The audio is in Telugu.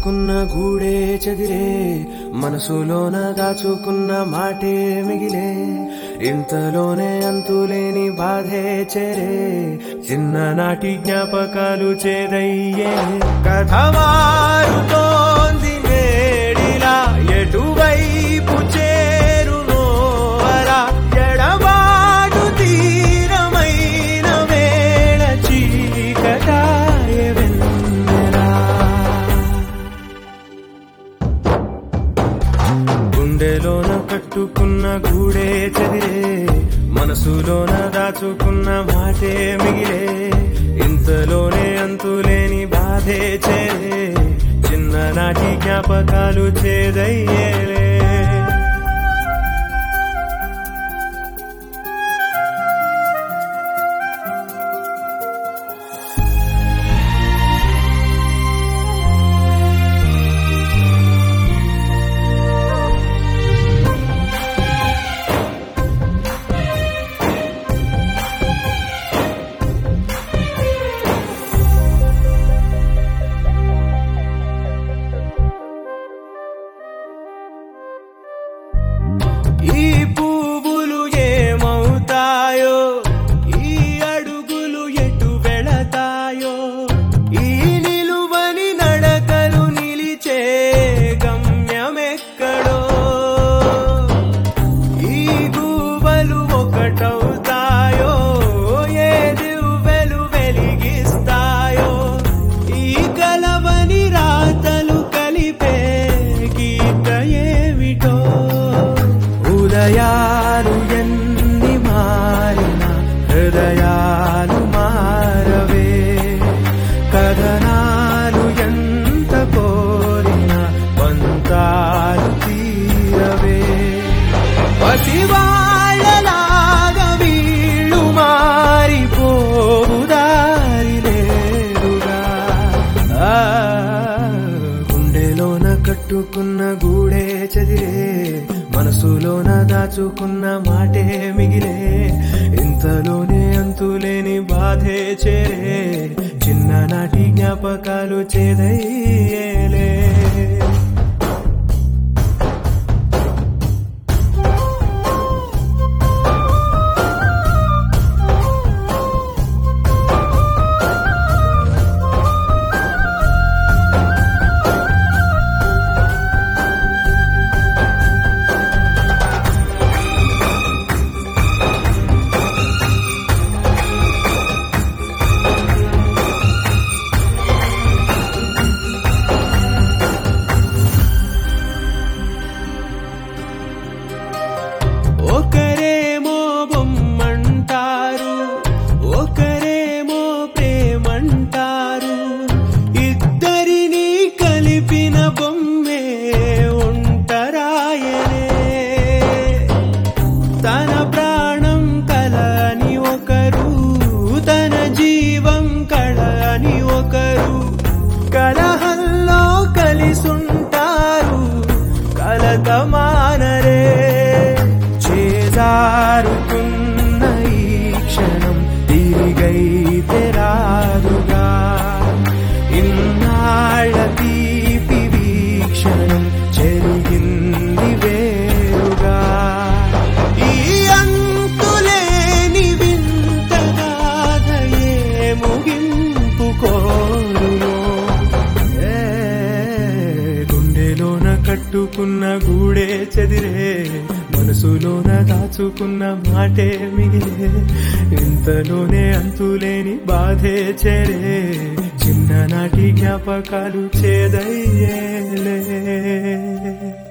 కట్టుకున్న గూడే చెదిరే మనసులోన దాచుకున్న మాటే మిగిలే ఇంతలోనే అంతులేని బాధే చేరే చిన్ననాటి జ్ఞాపకాలు చేదయ్యే కథ మారుతోంది నేడిలా ఎటువైపు చేరునో అలా ఎడబాటు తీరమైన వేళ చీకటాయ వెన్నెలా గుండెలోన కట్టుకున్న గూడే చెదిరే మనసులోన దాచుకున్న మాటే మిగిలే ఇంతలోనే అంతులేని బాధే చేరే చిన్ననాటి జ్ఞాపకాలు చేదయ్యేలే ఈ పువ్వులు ఏమవుతాయో ఈ అడుగులు ఎటు వెళతాయో ఈ నిలువని నడకలు నిలిచే గమ్యమెక్కడో ఈ గువ్వలు ఒకటవుతాయో ఏ దివ్వెలు వెలిగిస్తాయో ఈ కలవని రాతలు కలిపే గీత ఏమిటో ఉదయాలు ఎన్ని మారిన హృదయాలు మారవే కథనాలు ఎంత కోరిన పంతాలు తీరవే పసివాళ్ళలాగా వీళ్ళు మారిపోవు దారి లేదుగా ఆ, గుండెలోన కట్టుకున్న గూడే చదిరే మనసులోన దాచుకున్న మాటే మిగిలే ఇంతలోనే అంతులేని బాధే చేరే చిన్ననాటి జ్ఞాపకాలు చేదయ్యేలే ఒకరేమో బొమ్మంటారు ఒకరేమో ప్రేమంటారు ఇద్దరిని కలిపిన బొమ్మే ఉంటరాయనే తన ప్రాణం కల అని ఒకరు తన జీవం కళ అని ఒకరు కలహంలో కలిసుంటారు కలత మానరే చేజారుతున్న ఈ క్షణం తిరిగైతే రాదుగా ఇన్నాళ్ళ తీపి వీక్షణం చెరిగింది వేరుగా ఈ అంతులేని వింత గాథయే ముగింపు కోరులో ఏ గుండెలోన కట్టుకున్న గూడే చెదిరే మనసులోన దాచుకున్న మాటే మిగిలే ఇంతలోనే అంతులేని బాధే చేరే చిన్ననాటి జ్ఞాపకాలు చేదయ్యేలే